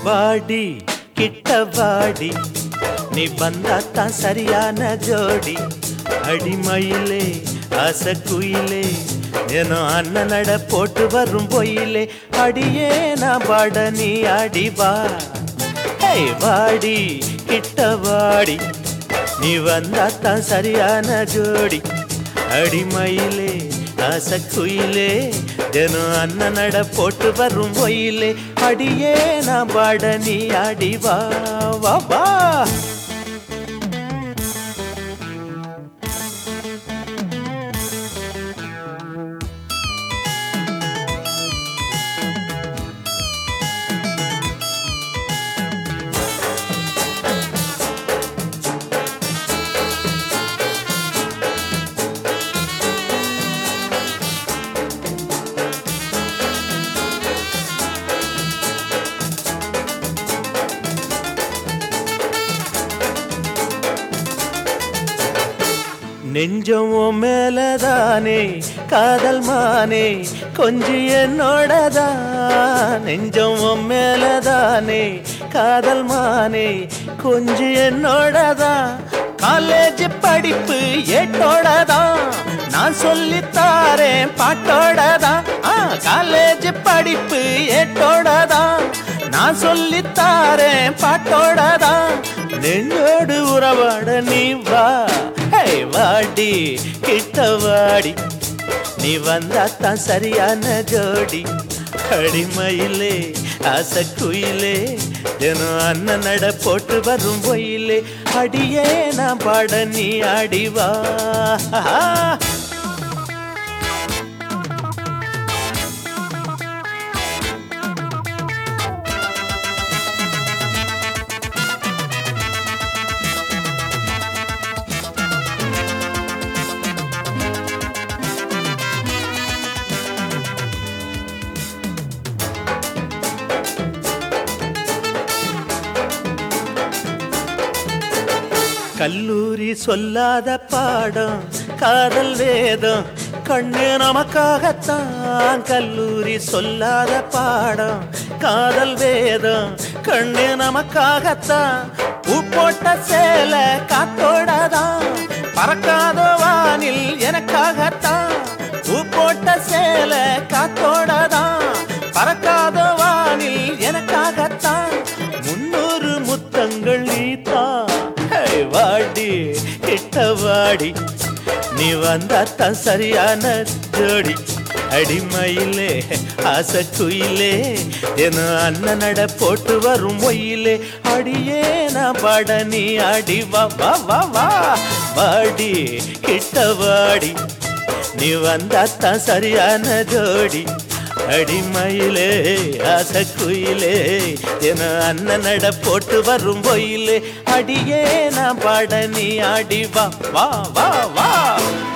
வாடி கிட்ட வாடி நீ வந்தாத்தான் சரியான ஜோடி அடிமயிலே ஆசை குயிலே ஏனோ அண்ணன் நட போட்டு வரும் பொயிலே அடியே நான் பாட நீ அடி வா ஏய் வாடி கிட்ட வாடி நீ வந்தாத்தான் சரியான ஜோடி அடிமயிலே ஆசை குயிலே தினம் அண்ணன் நட போட்டு வரும் ஒயிலே அடியே நான் பாட நீ அடி வா வா வா நெஞ்சம் உன் மேலதானே காதல் மானே கொஞ்சி என்னோடதான் நெஞ்சம் உன் மேலதானே காதல் மானே கொஞ்சி என்னோடதான் காலேஜ் படிப்பு ஏட்டோடதான் நான் சொல்லித்தாரேன் பாட்டோடதான் ஆ காலேஜ் படிப்பு ஏட்டோடதான் நான் சொல்லித்தாரேன் பாட்டோடதான் நெஞ்சோடு உறவாட நீ வா ஹே வாடி கிட்ட வாடி நீ வந்தாத்தான் சரியான ஜோடி அடிமையிலே ஆசை குயிலே தினம் அண்ணன் நட போட்டு வரும் பொயிலே அடியே நான் பாட நீ அடிவா கல்லூரி சொல்லாத பாடம் காதல் வேதம் கண்ணு நமக்காகத்தான் கல்லூரி சொல்லாத பாடம் காதல் வேதம் கண்ணு நமக்காகத்தான் பூ போட்ட சேல காத்தோடதான் பறக்காத வானில் எனக்காகத்தான் பூ போட்ட சேல காத்தோடதான் பறக்காத வானில் எனக்காகத்தான் முன்னூறு முத்தங்கள் நீதான் ஹே, வாடி கிட்ட வாடி நீ வந்தாத்தான் சரியான ஜோடி அடிமையிலே ஆசை குயிலே என அண்ணன் நட போட்டு வரும் ஒயிலே அடியே நான் பாட நீ அடி வா வா வா வா வாடி கிட்ட வாடி நீ வந்தாத்தான் சரியான ஜோடி அடிமயிலே ஆசை குயிலே என அண்ணன் நட போட்டு வரும் பொயிலே அடியே நான் பாட நீ ஆடி வா வா வா வா